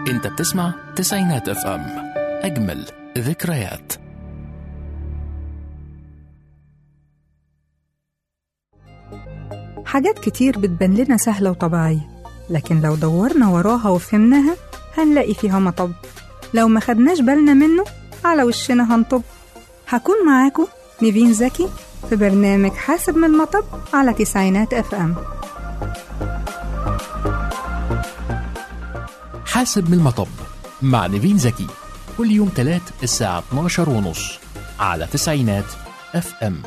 انت بتسمع تسعينات اف ام اجمل ذكريات حاجات كتير بتبان لنا سهلة وطبيعية لكن لو دورنا وراها وفهمناها هنلاقي فيها مطب لو ما خدناش بالنا منه على وشنا هنطب هكون معاكم نيفين زكي في برنامج حاسب من المطب على تسعينات اف ام حاسب من المطب مع نيفين زكي كل يوم تلات الساعة 12 ونص على تسعينات اف ام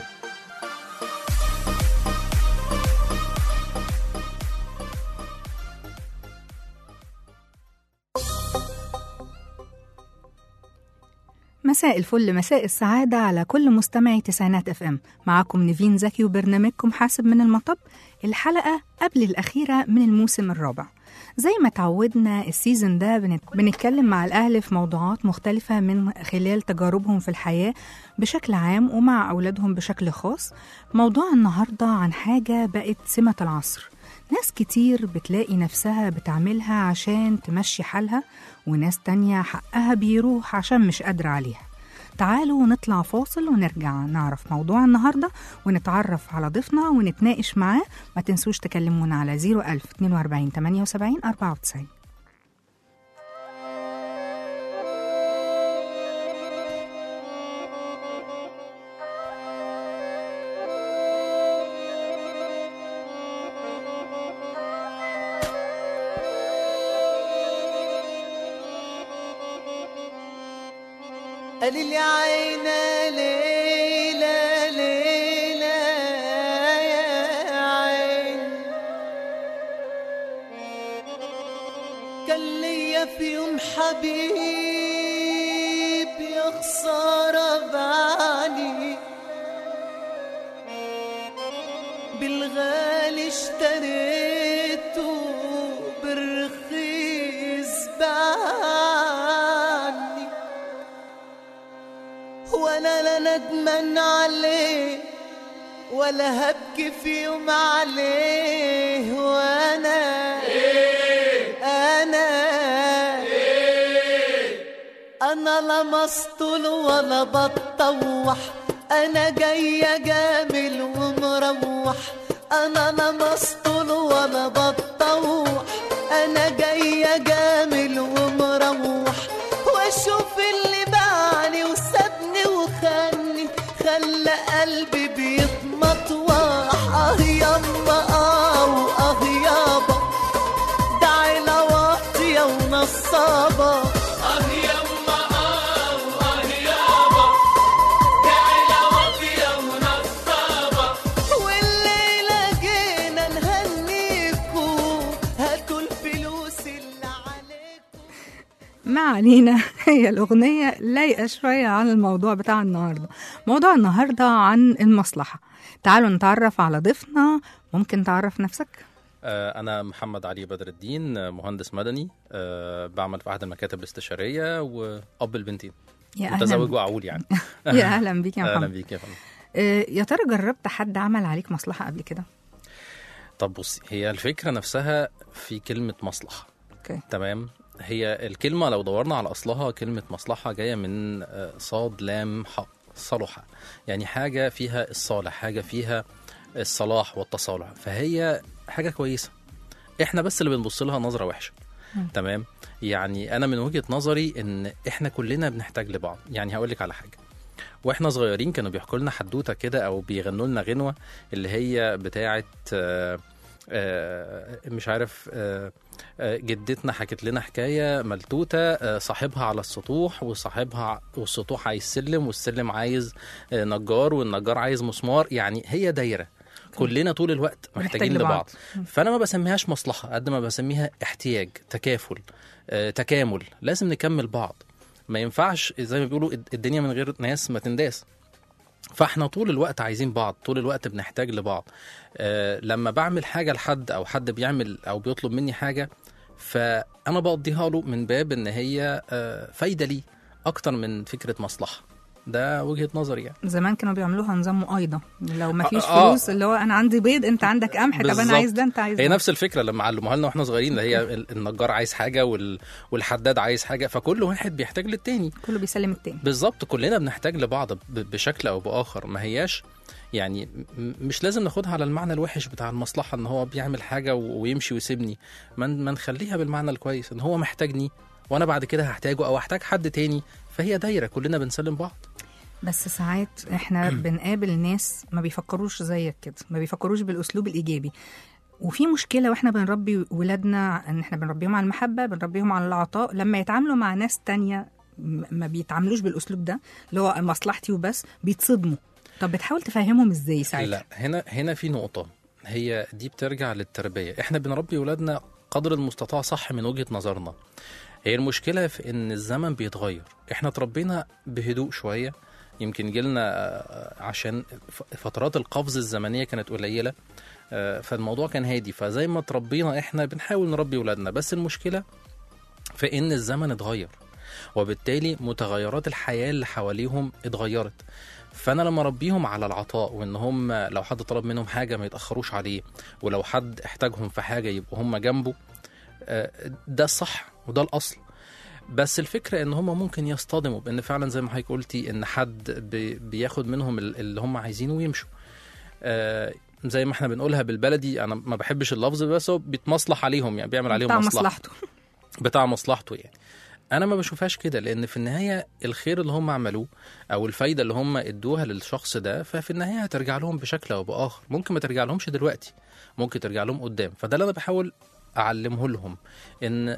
مساء الفل مساء السعادة على كل مستمعي تسعينات اف ام معاكم نيفين زكي وبرنامجكم حاسب من المطب الحلقة قبل الأخيرة من الموسم الرابع زي ما تعودنا السيزون ده بنت... بنتكلم مع الأهل في موضوعات مختلفة من خلال تجاربهم في الحياة بشكل عام ومع أولادهم بشكل خاص موضوع النهاردة عن حاجة بقت سمة العصر ناس كتير بتلاقي نفسها بتعملها عشان تمشي حالها وناس تانية حقها بيروح عشان مش قادرة عليها تعالوا نطلع فاصل ونرجع نعرف موضوع النهاردة ونتعرف على ضيفنا ونتناقش معاه ما تنسوش تكلمونا على 01000 42 78 94 قال لي عينا ليلى ليلى يا عين كان ليا في يوم حبيب يا خسارة بعلي بالغالي اشتريته بالرخيص باعني وانا لا ندمان عليه ولا هبكي في يوم عليه وانا انا انا لا مسطول ولا بتطوح انا جاية جامل ومروح انا لا مسطول ولا بتطوح انا جاية جامل ومروح واشوف اللي باعني وسابني وخاني خلى قلبي بيتمطوح اه يما اه واه يابا ده عيلة واطية ونصابة والليلة جينا نهنيكوا هاتوا الفلوس اللي عليكوا ما علينا هي الأغنية لايقة شوية عن الموضوع بتاع النهاردة موضوع النهاردة عن المصلحة تعالوا نتعرف على ضيفنا ممكن تعرف نفسك آه، أنا محمد علي بدر الدين آه، مهندس مدني آه، بعمل في أحد المكاتب الاستشارية وأب البنتين يا متزوج أهلا وأعول يعني يا أهلا بيك يا أهلا محمد بيك يا فندم آه، يا ترى جربت حد عمل عليك مصلحة قبل كده طب بصي هي الفكرة نفسها في كلمة مصلحة اوكي تمام هي الكلمة لو دورنا على أصلها كلمة مصلحة جاية من آه، صاد لام حاء صلحة يعني حاجة فيها الصالح حاجة فيها الصلاح والتصالح فهي حاجة كويسة احنا بس اللي بنبص لها نظرة وحشة تمام يعني انا من وجهة نظري ان احنا كلنا بنحتاج لبعض يعني هقول لك على حاجة واحنا صغيرين كانوا بيحكوا لنا حدوته كده او بيغنوا لنا غنوه اللي هي بتاعه آه، آه، مش عارف آه، آه، جدتنا حكت لنا حكايه ملتوته آه، صاحبها على السطوح وصاحبها والسطوح عايز سلم والسلم عايز آه، نجار والنجار عايز مسمار يعني هي دايره كلنا طول الوقت بنحتاج محتاجين لبعض. لبعض فانا ما بسميهاش مصلحه قد ما بسميها احتياج تكافل آه، تكامل لازم نكمل بعض ما ينفعش زي ما بيقولوا الدنيا من غير ناس ما تنداس فاحنا طول الوقت عايزين بعض طول الوقت بنحتاج لبعض آه لما بعمل حاجه لحد او حد بيعمل او بيطلب مني حاجه فانا بقضيها له من باب ان هي آه فايده لي اكتر من فكره مصلحه ده وجهه نظري يعني زمان كانوا بيعملوها نظام مقايضه لو ما فيش آه. فلوس اللي هو انا عندي بيض انت عندك قمح طب انا بالظبط. عايز ده انت عايز هي ده نفس الفكره لما علموها لنا واحنا صغيرين ده هي ال- النجار عايز حاجه وال... والحداد عايز حاجه فكل واحد بيحتاج للتاني كله بيسلم التاني بالظبط كلنا بنحتاج لبعض ب- بشكل او باخر ما هياش يعني م- مش لازم ناخدها على المعنى الوحش بتاع المصلحه ان هو بيعمل حاجه و- ويمشي ويسيبني ما ن- ما نخليها بالمعنى الكويس ان هو محتاجني وانا بعد كده هحتاجه او احتاج حد تاني فهي دايره كلنا بنسلم بعض بس ساعات احنا بنقابل ناس ما بيفكروش زيك كده ما بيفكروش بالاسلوب الايجابي وفي مشكله واحنا بنربي ولادنا ان احنا بنربيهم على المحبه بنربيهم على العطاء لما يتعاملوا مع ناس تانية م- ما بيتعاملوش بالاسلوب ده اللي هو مصلحتي وبس بيتصدموا طب بتحاول تفهمهم ازاي ساعتها لا هنا هنا في نقطة هي دي بترجع للتربية احنا بنربي ولادنا قدر المستطاع صح من وجهة نظرنا هي المشكلة في ان الزمن بيتغير احنا اتربينا بهدوء شوية يمكن جيلنا آه، عشان ف- فترات القفز الزمنية كانت قليلة آه، فالموضوع كان هادي فزي ما اتربينا احنا بنحاول نربي ولادنا بس المشكلة في ان الزمن اتغير وبالتالي متغيرات الحياة اللي حواليهم اتغيرت فانا لما اربيهم على العطاء وان هم لو حد طلب منهم حاجه ما يتاخروش عليه ولو حد احتاجهم في حاجه يبقوا هم جنبه آه، ده الصح وده الاصل بس الفكره ان هم ممكن يصطدموا بان فعلا زي ما حضرتك قلتي ان حد بي- بياخد منهم ال- اللي هم عايزينه ويمشوا آه، زي ما احنا بنقولها بالبلدي انا ما بحبش اللفظ بس هو بيتمصلح عليهم يعني بيعمل عليهم بتاع مصلحه مصلحته بتاع مصلحته يعني انا ما بشوفهاش كده لان في النهايه الخير اللي هم عملوه او الفايده اللي هم ادوها للشخص ده ففي النهايه هترجع لهم بشكل او باخر ممكن ما ترجع لهمش دلوقتي ممكن ترجع لهم قدام فده اللي انا بحاول اعلمه لهم ان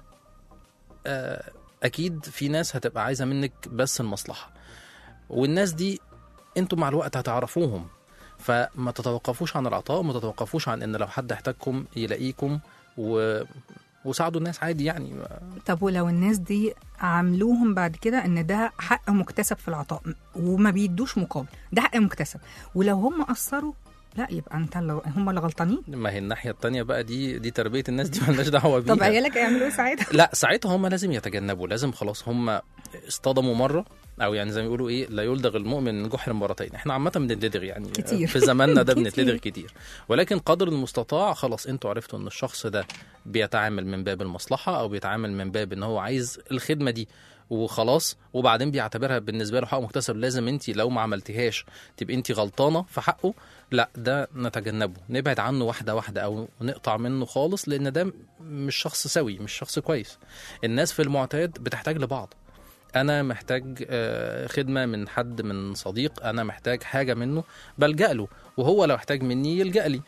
آه، اكيد في ناس هتبقى عايزه منك بس المصلحه والناس دي انتوا مع الوقت هتعرفوهم فما تتوقفوش عن العطاء وما تتوقفوش عن ان لو حد احتاجكم يلاقيكم و... وساعدوا الناس عادي يعني طب ولو الناس دي عاملوهم بعد كده ان ده حق مكتسب في العطاء وما بيدوش مقابل ده حق مكتسب ولو هم قصروا لا يبقى انت اللي هم اللي غلطانين ما هي الناحيه التانية بقى دي دي تربيه الناس دي مالناش دعوه بيها طب عيالك هيعملوا ايه ساعتها لا ساعتها هم لازم يتجنبوا لازم خلاص هم اصطدموا مره او يعني زي ما بيقولوا ايه لا يلدغ المؤمن من جحر مرتين احنا عامه بنتلدغ يعني كتير. في زماننا ده كتير. بنتلدغ كتير ولكن قدر المستطاع خلاص انتوا عرفتوا ان الشخص ده بيتعامل من باب المصلحه او بيتعامل من باب ان هو عايز الخدمه دي وخلاص وبعدين بيعتبرها بالنسبه له حق مكتسب لازم انت لو ما عملتيهاش تبقي انت غلطانه في حقه لا ده نتجنبه نبعد عنه واحده واحده او نقطع منه خالص لان ده مش شخص سوي مش شخص كويس الناس في المعتاد بتحتاج لبعض انا محتاج آه، خدمه من حد من صديق انا محتاج حاجه منه بلجأ له وهو لو احتاج مني يلجأ لي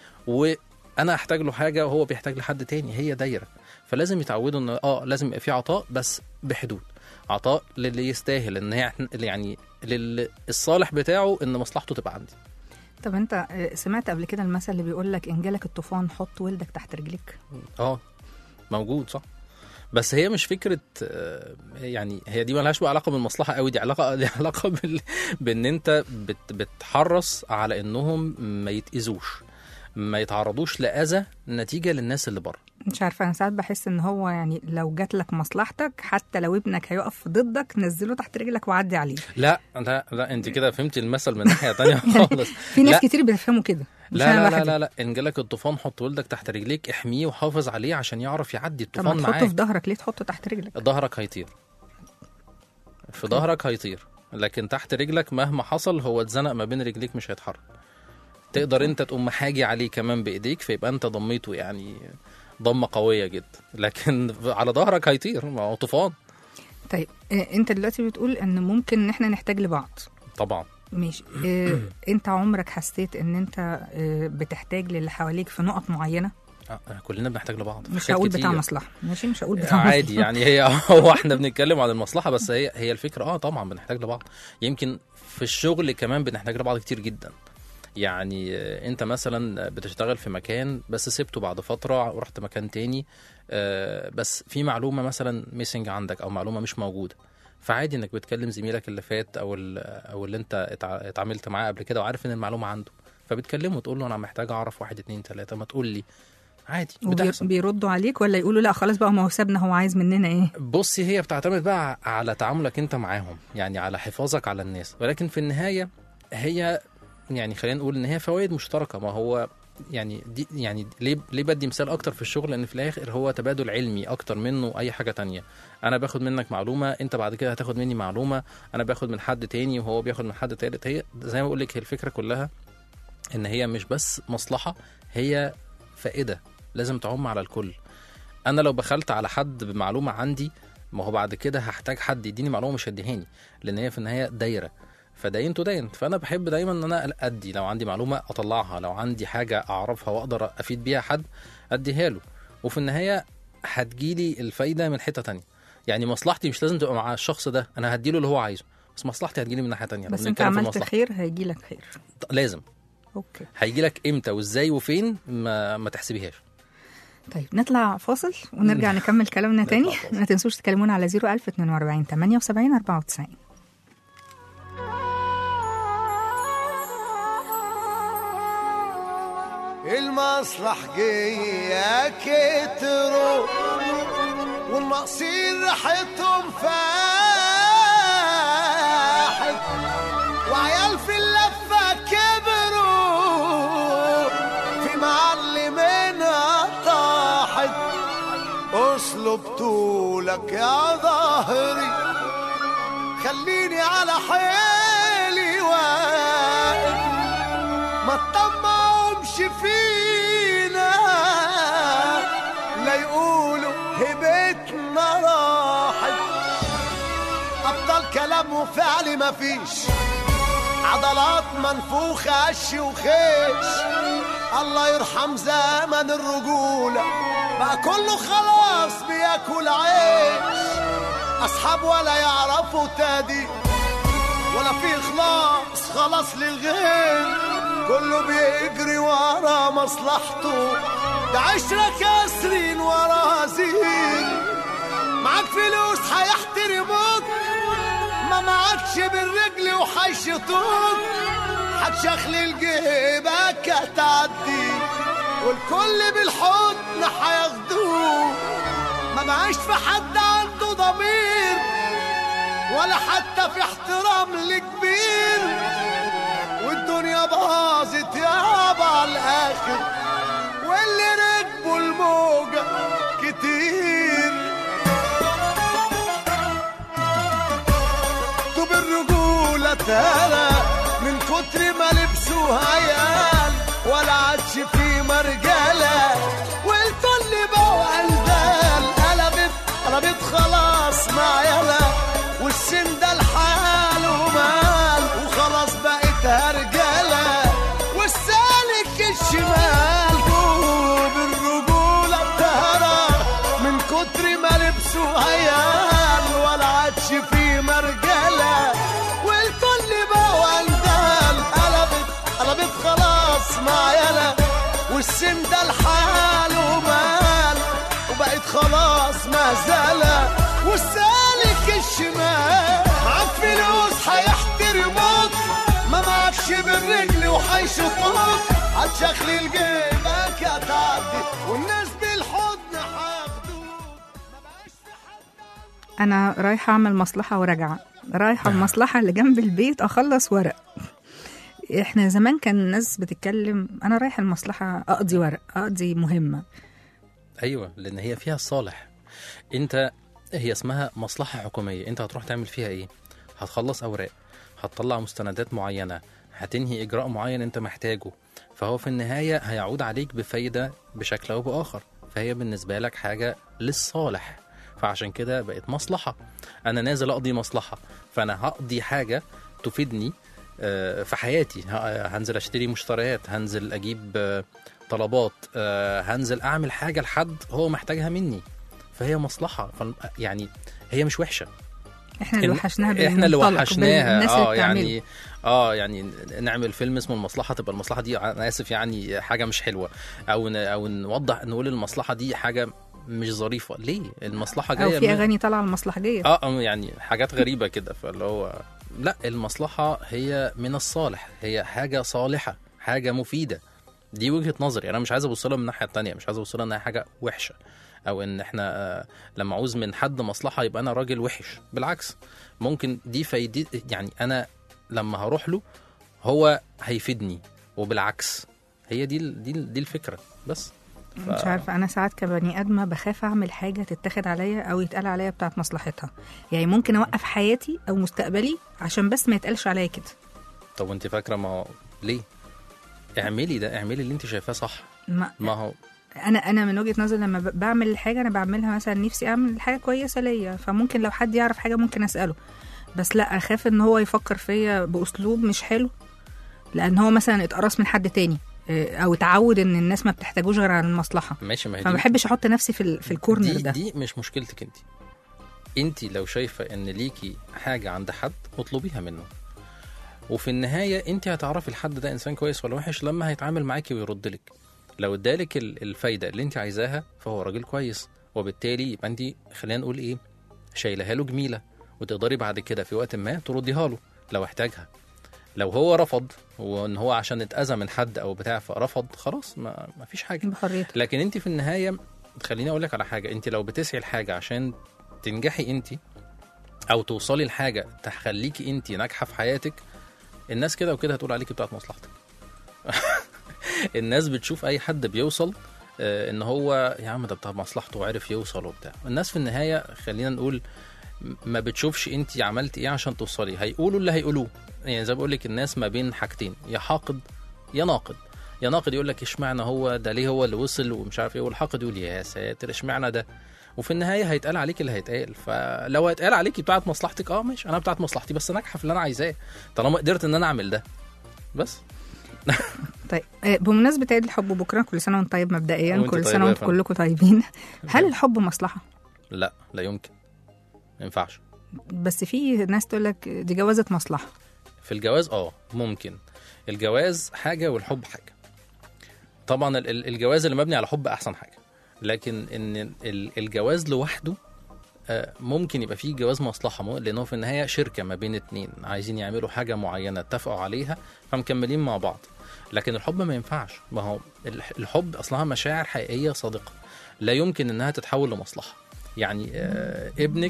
وانا احتاج له حاجه وهو بيحتاج لحد تاني هي دايره فلازم يتعودوا ان اه لازم يبقى في عطاء بس بحدود عطاء للي يستاهل ان هي يعني للصالح بتاعه ان مصلحته تبقى عندي طب انت آه، سمعت قبل كده المثل اللي بيقول لك ان جالك الطوفان حط ولدك تحت رجليك اه موجود صح بس هي مش فكره آه، يعني هي دي مالهاش بقى علاقه بالمصلحه قوي دي علاقه دي علاقه بال... بان انت بت... بتحرص على انهم ما يتاذوش ما يتعرضوش لاذى نتيجه للناس اللي بره مش عارفه انا ساعات بحس ان هو يعني لو جات لك مصلحتك حتى لو ابنك هيقف ضدك نزله تحت رجلك وعدي عليه لا لا لا انت كده فهمتي المثل من ناحيه تانية خالص في ناس لا. كتير بيفهموا كده مش لا أنا لا لا لوحدي. لا لا ان جالك الطوفان حط ولدك تحت رجليك احميه وحافظ عليه عشان يعرف يعدي طب ما الطوفان تحطه في معاك ظهرك ليه تحطه تحت رجلك ظهرك هيطير في ظهرك هيطير لكن تحت رجلك مهما حصل هو اتزنق ما بين رجليك مش هيتحرك تقدر انت تقوم محاجي عليه كمان بايديك فيبقى انت ضميته يعني ضمه قويه جدا لكن على ظهرك هيطير ما هو طوفان طيب آه، انت دلوقتي بتقول ان ممكن ان احنا نحتاج لبعض طبعا ماشي آه، انت عمرك حسيت ان انت آه، بتحتاج للي حواليك في نقط معينه آه، كلنا بنحتاج لبعض في مش حاجات هقول بتاع كتير. مصلحه ماشي مش هقول بتاع عادي مصلحة. يعني هي هو احنا بنتكلم عن المصلحه بس هي هي الفكره اه طبعا بنحتاج لبعض يمكن في الشغل كمان بنحتاج لبعض كتير جدا يعني آه، انت مثلا بتشتغل في مكان بس سبته بعد فتره ورحت مكان تاني آه، بس في معلومه مثلا ميسنج عندك او معلومه مش موجوده فعادي انك بتكلم زميلك اللي فات او ال- او اللي انت اتع- اتعاملت معاه قبل كده وعارف ان المعلومه عنده فبتكلمه تقول له انا محتاج اعرف واحد اتنين تلاته ما تقول لي عادي بتحصل وبيردوا عليك ولا يقولوا لا خلاص بقى ما هو سابنا هو عايز مننا ايه بصي هي بتعتمد بقى على تعاملك انت معاهم يعني على حفاظك على الناس ولكن في النهايه هي يعني خلينا نقول ان هي فوائد مشتركه ما هو يعني دي يعني ليه ليه بدي مثال اكتر في الشغل لان في الاخر هو تبادل علمي اكتر منه اي حاجه تانية انا باخد منك معلومه انت بعد كده هتاخد مني معلومه انا باخد من حد تاني وهو بياخد من حد تالت هي زي ما بقول لك هي الفكره كلها ان هي مش بس مصلحه هي فائده لازم تعم على الكل انا لو بخلت على حد بمعلومه عندي ما هو بعد كده هحتاج حد يديني معلومه مش هيديهاني لان هي في النهايه دايره فدين تدين فانا بحب دايما ان انا ادي لو عندي معلومه اطلعها لو عندي حاجه اعرفها واقدر افيد بيها حد اديها له وفي النهايه هتجيلي الفايده من حته تانية يعني مصلحتي مش لازم تبقى مع الشخص ده انا هديله اللي هو عايزه بس مصلحتي هتجيلي من ناحيه تانية لو بس انت بنتكلم في عملت المصلحة. خير هيجي لك خير لازم اوكي هيجي لك امتى وازاي وفين ما, ما تحسبيهاش طيب نطلع فاصل ونرجع نكمل كلامنا نطلع تاني فاصل. ما تنسوش تكلمونا على 01000 42 78 94 المصلح جاية كتروا والناقصين ريحتهم فاحت وعيال في اللفة كبروا في معلمينها طاحت اسلب طولك يا ظهري خليني على حيلي واقف ما تطمعهمش فينا لا يقولوا هبتنا راحت ابطال كلام وفعل مفيش عضلات منفوخة قش وخيش الله يرحم زمن الرجولة بقى كله خلاص بياكل عيش أصحاب ولا يعرفوا تادي ولا في إخلاص خلاص للغير كله بيجري ورا مصلحته ده عشرة كاسرين ورا زين معاك فلوس هيحترموك ما معكش بالرجل وحيشطوك هتشخلل جيبك هتعدي والكل بالحضن هياخدوه ما بقاش في حد عنده ضمير ولا حتى في احترام لكبير والدنيا باظت يابا على الاخر واللي ركبوا الموجة كتير طوب الرجولة ترى من كتر ما لبسوا عيال ولا عادش في مرجلة والكل بقوا قلبال قلبت قلبت خلاص مع يلا والسن ده الحال ومال وخلاص بقت هرجلة والسالك الشمال طوب الرجولة بتهرى من كتر ما لبسوا عيال ولا عادش في مرجلة والكل بقوا اندال قلبت قلبت خلاص مع يلا والسن ده الحال ومال وبقت خلاص مهزلة والسالك الشمال معاك فلوس هيحترموك ما معكش بالرجل وهيشطوك هتشخلل جيبك هتعدي والناس بالحضن هياخدوك ما بقاش في حد انا رايحه اعمل مصلحه وراجعه رايحه المصلحه اللي جنب البيت اخلص ورق احنا زمان كان الناس بتتكلم انا رايحه المصلحه اقضي ورق اقضي مهمه ايوه لان هي فيها الصالح انت هي اسمها مصلحه حكوميه انت هتروح تعمل فيها ايه هتخلص اوراق هتطلع مستندات معينه هتنهي اجراء معين انت محتاجه فهو في النهايه هيعود عليك بفايده بشكل او باخر فهي بالنسبه لك حاجه للصالح فعشان كده بقت مصلحه انا نازل اقضي مصلحه فانا هقضي حاجه تفيدني آه، في حياتي ه- هنزل اشتري مشتريات هنزل اجيب آه، طلبات آه، هنزل اعمل حاجه لحد هو محتاجها مني فهي مصلحه ف- يعني هي مش وحشه احنا اللي إن- وحشناها احنا اللي بالمنطلق، وحشناها بالناس اللي اه بتعمله. يعني اه يعني نعمل فيلم اسمه المصلحه تبقى المصلحه دي انا اسف يعني حاجه مش حلوه او ن- او نوضح نقول المصلحه دي حاجه مش ظريفه ليه المصلحه او جايه في من- اغاني طالعه المصلحجيه اه آه، يعني حاجات غريبه كده فاللي هو لا المصلحه هي من الصالح هي حاجه صالحه حاجه مفيده دي وجهه نظري انا مش عايز ابص لها من الناحيه التانية مش عايز ابص لها انها حاجه وحشه او ان احنا آه، لما عاوز من حد مصلحه يبقى انا راجل وحش بالعكس ممكن دي فايدة يعني انا لما هروح له هو هيفيدني وبالعكس هي دي ال- دي ال- دي الفكره بس ف- مش عارفه انا ساعات كبني ادمه بخاف اعمل حاجه تتاخد عليا او يتقال عليا بتاعت مصلحتها يعني ممكن اوقف حياتي او مستقبلي عشان بس ما يتقالش عليا كده طب وانت فاكره ما هو ليه اعملي ده اعملي اللي انت شايفاه صح ما ما هو انا انا من وجهه نظري لما ب- بعمل حاجه انا بعملها مثلا نفسي اعمل حاجه كويسه ليا فممكن لو حد يعرف حاجه ممكن اساله بس لا اخاف ان هو يفكر فيا باسلوب مش حلو لان هو مثلا اتقرص من حد تاني إيه، او اتعود ان الناس ما بتحتاجوش غير على المصلحه ماشي ما هي فما دي بحبش احط نفسي في ال- في الكورنر دي ده دي مش مشكلتك انت انت لو شايفه ان ليكي حاجه عند حد اطلبيها منه وفي النهايه انت هتعرفي الحد ده انسان كويس ولا وحش لما هيتعامل معاكي ويرد لك لو ادالك ال- الفايده اللي انت عايزاها فهو راجل كويس وبالتالي يبقى انت خلينا نقول ايه شايلها له جميله وتقدري بعد كده في وقت ما ترديها له لو احتاجها لو هو رفض وان هو عشان اتاذى من حد او بتاع فرفض خلاص ما, ما فيش حاجه بحريتك لكن انت في النهايه خليني اقول لك على حاجه انت لو بتسعي لحاجه عشان تنجحي انت او توصلي لحاجه تخليكي انت ناجحه في حياتك الناس كده وكده هتقول عليكي بتاعت مصلحتك الناس بتشوف اي حد بيوصل آه، ان هو يا عم ده بتاع مصلحته وعرف يوصل وبتاع الناس في النهايه خلينا نقول م- ما بتشوفش انت عملت ايه عشان توصلي هيقولوا اللي هيقولوه يعني زي ما بقول لك الناس ما بين حاجتين يا حاقد يا ناقد يا ناقد يقول لك اشمعنى هو ده ليه هو اللي وصل ومش عارف ايه والحاقد يقول يا ساتر اشمعنى ده وفي النهايه هيتقال عليك اللي هيتقال فلو هيتقال عليكي بتاعت مصلحتك اه ماشي انا بتاعت مصلحتي بس ناجحه في اللي انا عايزاه طالما قدرت ان انا اعمل ده بس طيب آه، بمناسبه عيد الحب بكره كل سنه وانت طيب مبدئيا وانت كل طيبة سنه يا وانتم فندم. كلكم طيبين هل الحب مصلحه لا لا يمكن ما ينفعش بس في ناس تقول لك دي جوازه مصلحه في الجواز اه ممكن الجواز حاجه والحب حاجه طبعا ال- ال- الجواز اللي مبني على حب احسن حاجه لكن ان ال- الجواز لوحده آه، ممكن يبقى فيه جواز مصلحه مو- لانه في النهايه شركه ما بين اتنين عايزين يعملوا حاجه معينه اتفقوا عليها فمكملين مع بعض لكن الحب ما ينفعش ما هو الح- الحب اصلها مشاعر حقيقيه صادقه لا يمكن انها تتحول لمصلحه يعني آه ابنك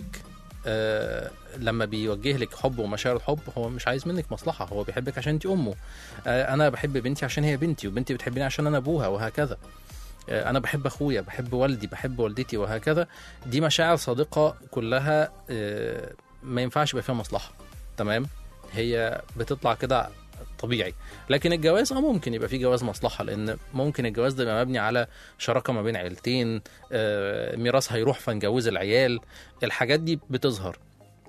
آه لما بيوجه لك حب ومشاعر حب هو مش عايز منك مصلحه هو بيحبك عشان انت امه آه انا بحب بنتي عشان هي بنتي وبنتي بتحبني عشان انا ابوها وهكذا آه انا بحب اخويا بحب والدي بحب والدتي وهكذا دي مشاعر صادقه كلها آه ما ينفعش يبقى فيها مصلحه تمام هي بتطلع كده طبيعي لكن الجواز اه ممكن يبقى فيه جواز مصلحه لان ممكن الجواز ده يبقى مبني على شراكه ما بين عيلتين آه، ميراث هيروح فنجوز العيال الحاجات دي بتظهر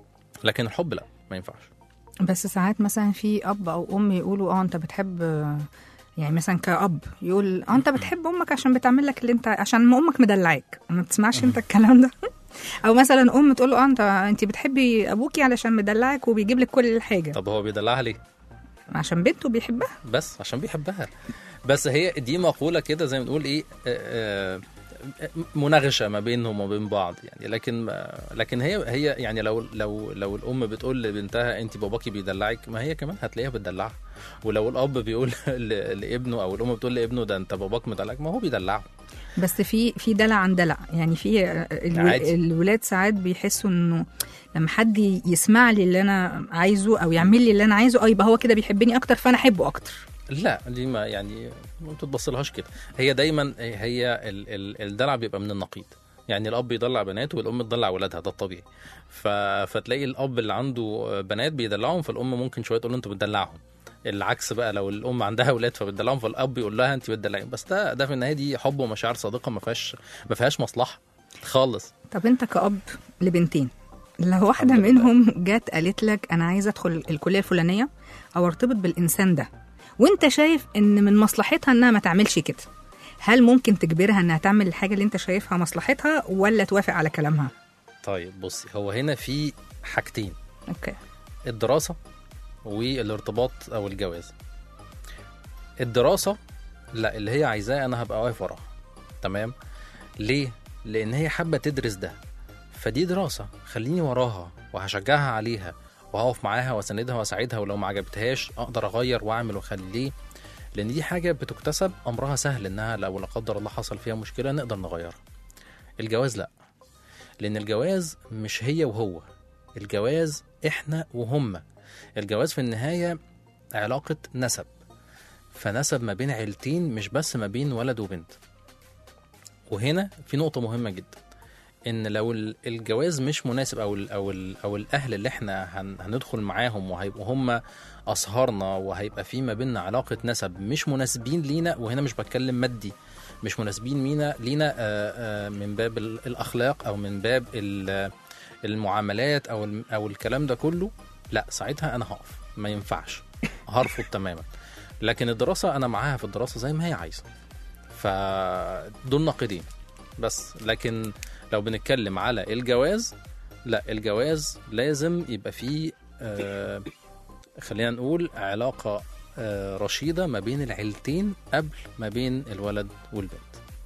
لكن الحب لا ما ينفعش بس ساعات مثلا في اب او ام يقولوا اه انت بتحب يعني مثلا كأب يقول اه انت بتحب امك عشان بتعمل لك اللي انت عشان ما امك مدلعاك ما بتسمعش انت الكلام ده او مثلا ام تقول له اه انت انت بتحبي ابوكي علشان مدلعك وبيجيب لك كل حاجه طب هو بيدلعها ليه عشان بنته بيحبها بس عشان بيحبها بس هي دي مقوله كده زي ما نقول ايه آه، آه، مناغشه ما بينهم وبين بعض يعني لكن ما- لكن هي هي يعني لو لو لو الام بتقول لبنتها انت باباكي بيدلعك ما هي كمان هتلاقيها بتدلعها ولو الاب بيقول ل- لابنه او الام بتقول لابنه ده انت باباك مدلعك ما هو بيدلعه بس في في دلع عن دلع يعني في الو- عادي. الولاد ساعات بيحسوا انه لما حد يسمع لي اللي انا عايزه او يعمل لي اللي انا عايزه اه يبقى هو كده بيحبني اكتر فانا احبه اكتر لا دي ما يعني ما بتتبصلهاش كده هي دايما هي ال- ال- الدلع بيبقى من النقيض يعني الاب يدلع بناته والام تدلع ولادها ده الطبيعي ف... فتلاقي الاب اللي عنده بنات بيدلعهم فالام ممكن شويه تقول له انتوا بتدلعهم العكس بقى لو الام عندها اولاد فبتدلعهم فالاب يقول لها انت بتدلعين بس ده ده في النهايه دي حب ومشاعر صادقه ما فيهاش ما فيهاش مصلحه خالص طب انت كأب لبنتين لو واحدة الحمد لله. منهم جت قالت لك انا عايزة ادخل الكلية الفلانية او ارتبط بالانسان ده وانت شايف ان من مصلحتها انها ما تعملش كده هل ممكن تجبرها انها تعمل الحاجة اللي انت شايفها مصلحتها ولا توافق على كلامها طيب بصي هو هنا في حاجتين اوكي الدراسة والارتباط أو الجواز الدراسة لا اللي هي عايزاه أنا هبقى واقف وراها تمام ليه؟ لأن هي حابة تدرس ده فدي دراسة خليني وراها وهشجعها عليها وهقف معاها واساندها واساعدها ولو ما عجبتهاش اقدر اغير واعمل واخلي ليه لان دي حاجه بتكتسب امرها سهل انها لو لا قدر الله حصل فيها مشكله نقدر نغيرها الجواز لا لان الجواز مش هي وهو الجواز احنا وهم الجواز في النهايه علاقه نسب فنسب ما بين عيلتين مش بس ما بين ولد وبنت وهنا في نقطه مهمه جدا ان لو ال- الجواز مش مناسب او ال او ال او الاهل اللي احنا هن هندخل معاهم وهيبقوا هم اصهارنا وهيبقى في ما بيننا علاقه نسب مش مناسبين لينا وهنا مش بتكلم مادي مش مناسبين مينا لينا آه، آه، من باب ال- الاخلاق او من باب ال- المعاملات او الم- او الكلام ده كله لا ساعتها انا هقف ما ينفعش هرفض تماما لكن الدراسه انا معاها في الدراسه زي ما هي عايزه فدول ناقدين بس لكن لو بنتكلم على الجواز لا الجواز لازم يبقى فيه آه خلينا نقول علاقة آه رشيدة ما بين العيلتين قبل ما بين الولد والبنت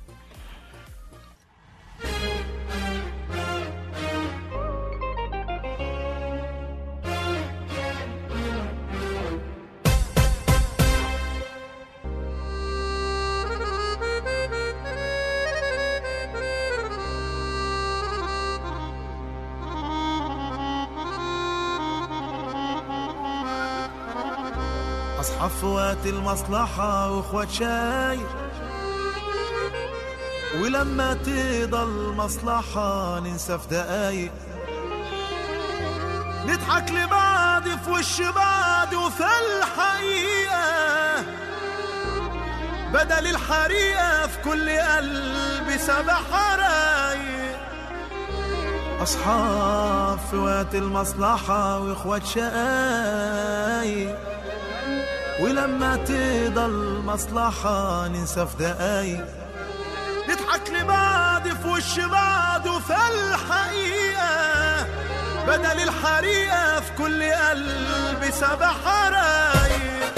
أصحاب في وقت المصلحة وإخوات شاي ولما تقضى المصلحة ننسى في دقايق نضحك لبعض في وش بعض وفي الحقيقة بدل الحريقة في كل قلب سبع حرايق أصحاب في وقت المصلحة وإخوات شقايق ولما تقضى المصلحة ننسى في دقايق نضحك لبعض في وش بعض وفي الحقيقة بدل الحريقة في كل قلب سبع حرايق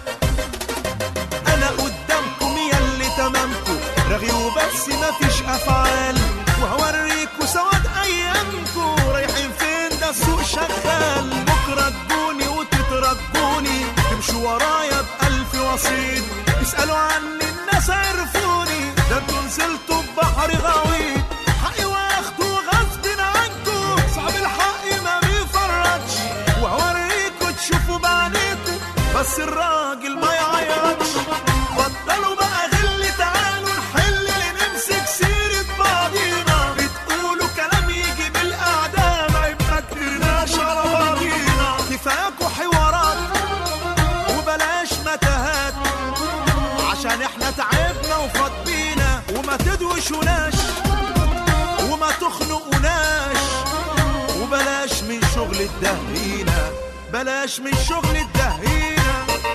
أنا قدامكم ياللي تمامكم رغي وبس مفيش أفعال وهوريكوا سواد أيامكم رايحين فين ده السوق شغال بكرة تجوني وتترجوني تمشوا ورايا بألف وسيط اسألوا عني الناس عرفوني ده انتوا نزلتوا ببحر غويط حقي واخده غصب عنكم صعب الحق ما بيفرطش وهوريكوا تشوفوا بعينيكوا بس الراجل ما يعيطش بطلوا بقى غل تعالوا نحل نمسك سيرة بعضينا بتقولوا كلام يجي بالأعداء ما يبقى كترناش على بعضينا كفاياكوا حوارات وبلاش متاهات عشان احنا تعبنا وفضينا وما تدوشوناش وما تخنقوناش وبلاش من شغل الدهينة بلاش من شغل الدهينة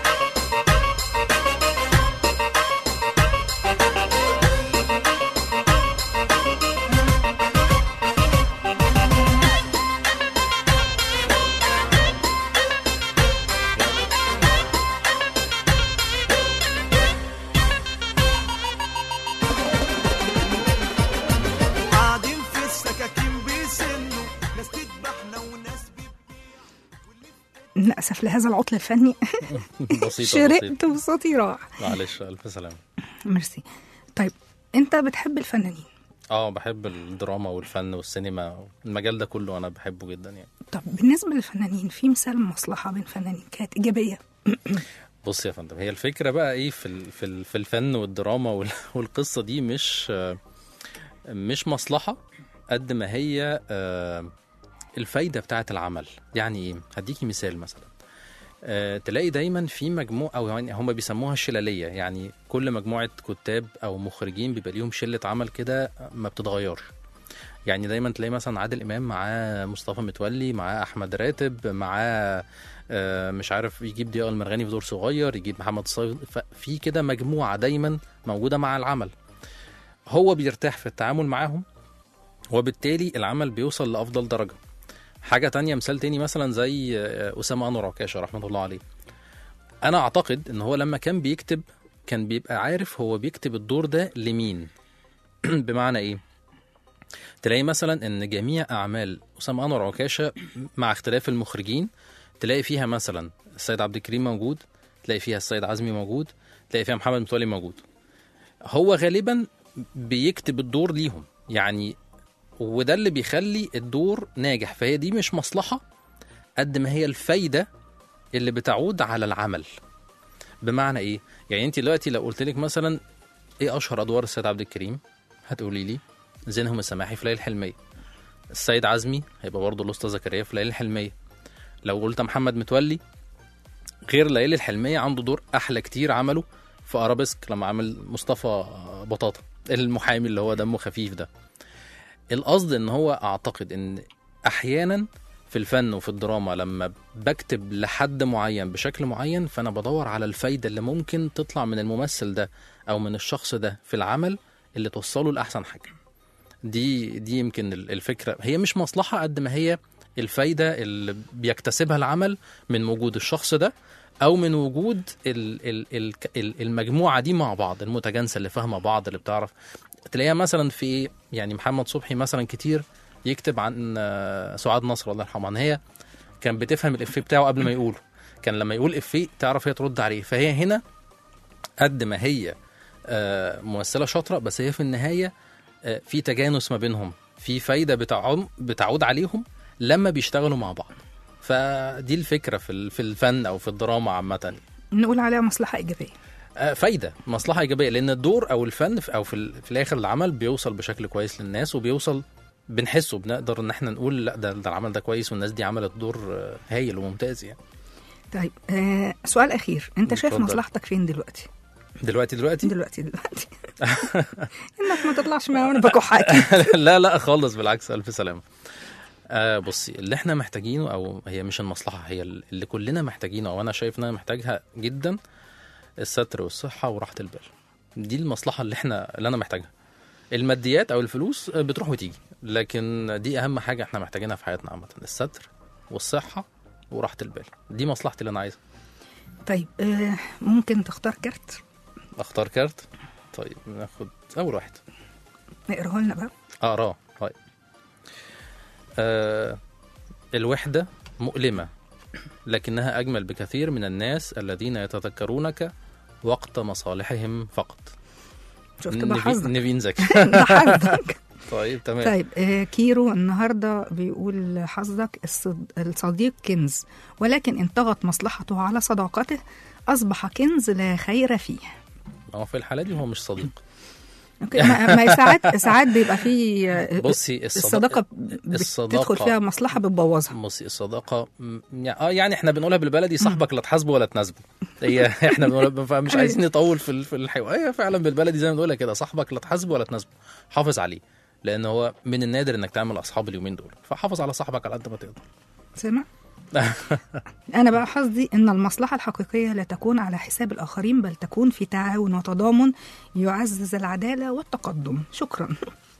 قاعدين في السكاكين بيسنوا ناس تذبحنا وناس بي... للأسف لهذا العطل الفني بسيطة بسيطة شرقت وصوتي راح معلش ألف سلامة ميرسي طيب انت بتحب الفنانين اه بحب الدراما والفن والسينما المجال ده كله أنا بحبه جدا يعني طب بالنسبة للفنانين في مثال مصلحة بين فنانين كانت إيجابية بص يا فندم هي الفكره بقى ايه في ال- في ال- في الفن والدراما وال- والقصه دي مش مش مصلحه قد ما هي آه، الفايده بتاعه العمل يعني ايه هديكي مثال مثلا آه، تلاقي دايما في مجموعه او يعني هم بيسموها الشلاليه يعني كل مجموعه كتاب او مخرجين بيبقى ليهم شله عمل كده ما بتتغيرش يعني دايما تلاقي مثلا عادل امام معاه مصطفى متولي معاه احمد راتب معاه آه، مش عارف يجيب ضياء المرغني في دور صغير يجيب محمد صيد ففي كده مجموعه دايما موجوده مع العمل هو بيرتاح في التعامل معاهم وبالتالي العمل بيوصل لافضل درجه حاجه تانية مثال تاني مثلا زي آه، اسامه انور عكاشه رحمه الله عليه انا اعتقد ان هو لما كان بيكتب كان بيبقى عارف هو بيكتب الدور ده لمين بمعنى ايه تلاقي مثلا ان جميع اعمال اسامه انور عكاشه مع اختلاف المخرجين تلاقي فيها مثلا السيد عبد الكريم موجود تلاقي فيها السيد عزمي موجود تلاقي فيها محمد متولي موجود هو غالبا بيكتب الدور ليهم يعني وده اللي بيخلي الدور ناجح فهي دي مش مصلحه قد ما هي الفايده اللي بتعود على العمل بمعنى ايه يعني انت دلوقتي لو قلت لك مثلا ايه اشهر ادوار السيد عبد الكريم هتقولي لي زينهم السماحي في ليالي الحلميه السيد عزمي هيبقى برضه الاسطى زكريا في ليالي الحلميه لو قلت محمد متولي غير ليالي الحلميه عنده دور احلى كتير عمله في ارابيسك لما عمل مصطفى بطاطا المحامي اللي هو دمه خفيف ده القصد ان هو اعتقد ان احيانا في الفن وفي الدراما لما بكتب لحد معين بشكل معين فانا بدور على الفايده اللي ممكن تطلع من الممثل ده او من الشخص ده في العمل اللي توصله لاحسن حاجه دي دي يمكن ال- الفكره هي مش مصلحه قد ما هي الفايده اللي بيكتسبها العمل من وجود الشخص ده او من وجود ال ال ال ال المجموعه دي مع بعض المتجانسه اللي فاهمه بعض اللي بتعرف تلاقيها مثلا في يعني محمد صبحي مثلا كتير يكتب عن آه، سعاد نصر الله يرحمها ان هي كان بتفهم الافيه بتاعه قبل ما يقوله كان لما يقول افيه تعرف هي ترد عليه فهي هنا قد ما هي آه، ممثله شاطره بس هي في النهايه آه، في تجانس ما بينهم في فايده بتعم بتعود عليهم لما بيشتغلوا مع بعض فدي الفكره في ال- في الفن او في الدراما عامه نقول عليها مصلحه ايجابيه آه، فايده مصلحه ايجابيه لان الدور او الفن في- او في, ال- في الاخر العمل بيوصل بشكل كويس للناس وبيوصل بنحسه بنقدر ان احنا نقول لا ده, ده العمل ده كويس والناس دي عملت دور آه، هايل وممتاز يعني طيب آه سؤال اخير انت شايف اتفضل. مصلحتك فين دلوقتي دلوقتي دلوقتي دلوقتي دلوقتي انك ما تطلعش معايا وانا بكح اكيد لا لا خالص بالعكس الف سلامه آه بصي اللي احنا محتاجينه او هي مش المصلحه هي اللي كلنا محتاجينه او انا شايف ان انا محتاجها جدا الستر والصحه وراحه البال دي المصلحه اللي احنا اللي انا محتاجها الماديات او الفلوس آه، بتروح وتيجي لكن دي اهم حاجه احنا محتاجينها في حياتنا عامه الستر والصحه وراحه البال دي مصلحتي اللي انا عايزها طيب آه ممكن تختار كارت اختار كارت طيب ناخد اول واحد نقراه لنا بقى اقراه طيب آه الوحدة مؤلمة لكنها أجمل بكثير من الناس الذين يتذكرونك وقت مصالحهم فقط شفت نيفين- بحظك نيفين زكي ده حظك طيب تمام طيب آه كيرو النهارده بيقول حظك الصد... الصديق كنز ولكن ان طغت مصلحته على صداقته اصبح كنز لا خير فيه هو في الحالة دي هو مش صديق اوكي ما, ما ساعات ساعات بيبقى في آه، بصي الصداقه الصداقة- بتدخل فيها مصلحه بتبوظها بصي الصداقة م- يعني اه يعني احنا بنقولها بالبلدي صاحبك لا تحاسبه ولا تناسبه هي احنا بنقولها فمش عايزين نطول في ال- في الحوار هي فعلا بالبلدي زي ما بنقولها كده صاحبك لا تحاسبه ولا تناسبه حافظ عليه لان هو من النادر انك تعمل اصحاب اليومين دول فحافظ على صاحبك على قد ما تقدر سامع أنا بقى حظي إن المصلحة الحقيقية لا تكون على حساب الآخرين بل تكون في تعاون وتضامن يعزز العدالة والتقدم شكرا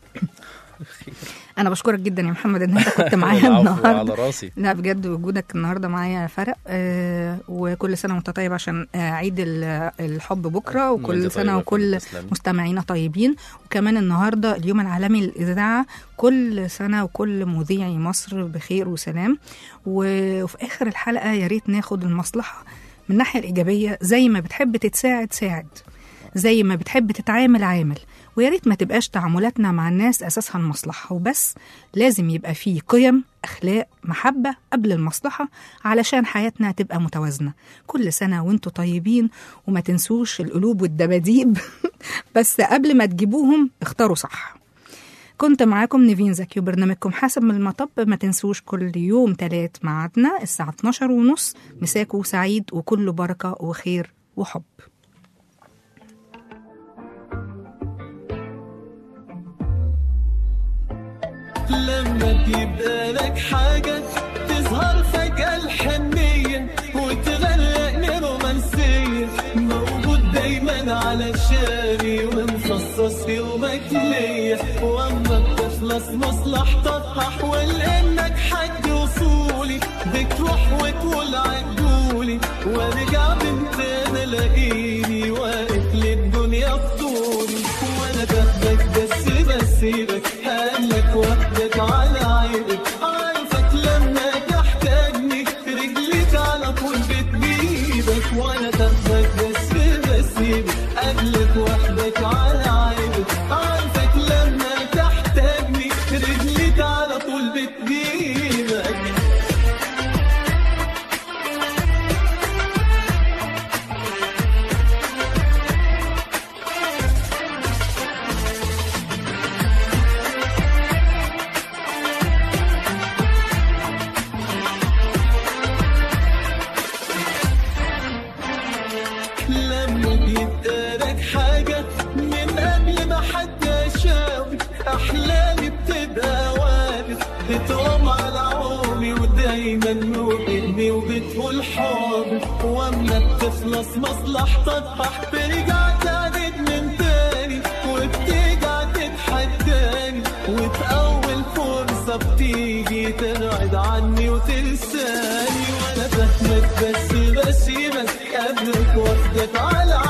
أنا بشكرك جدا يا محمد إن أنت كنت معايا العفو، النهاردة على راسي لا بجد وجودك النهارده معايا فرق آه وكل سنه وانت طيب عشان آه عيد ال- الحب بكره وانت وكل طيبة سنه يا وكل فندم، تسلمي. مستمعينا طيبين وكمان النهارده اليوم العالمي للاذاعه كل سنه وكل مذيعي مصر بخير وسلام و- وفي اخر الحلقه يا ريت ناخد المصلحه من الناحيه الايجابيه زي ما بتحب تتساعد ساعد زي ما بتحب تتعامل عامل ويا ريت ما تبقاش تعاملاتنا مع الناس اساسها المصلحه وبس لازم يبقى فيه قيم اخلاق محبه قبل المصلحه علشان حياتنا تبقى متوازنه كل سنه وانتوا طيبين وما تنسوش القلوب والدباديب بس قبل ما تجيبوهم اختاروا صح كنت معاكم نيفين زكي وبرنامجكم حسب من المطب ما تنسوش كل يوم تلات ميعادنا الساعة 12 ونص مساكو سعيد وكله بركة وخير وحب لما بيبقى لك حاجة تظهر فجأة الحنية وتغرقني رومانسية موجود دايما على شاري ومخصص في يومك ليا واما بتخلص مصلحتك هحول انك حد وصولي بتروح وتقول عدولي وارجع من تاني الاقيني واقف للدنيا بطولي وانا باخدك بس بسيبك قالك واخدك على عيبك عارفك لما تحتاجني رجليك على طول بتجيبك وانا باخدك بس بسيبك مستني وبإني وبتقول حاضر واما بتخلص مصلحتك هترجع تعدد من تاني وبترجع تتحداني وبأول فرصة بتيجي تبعد عني وتنساني وانا فاهمك بس بسيبك قبلك واخدك على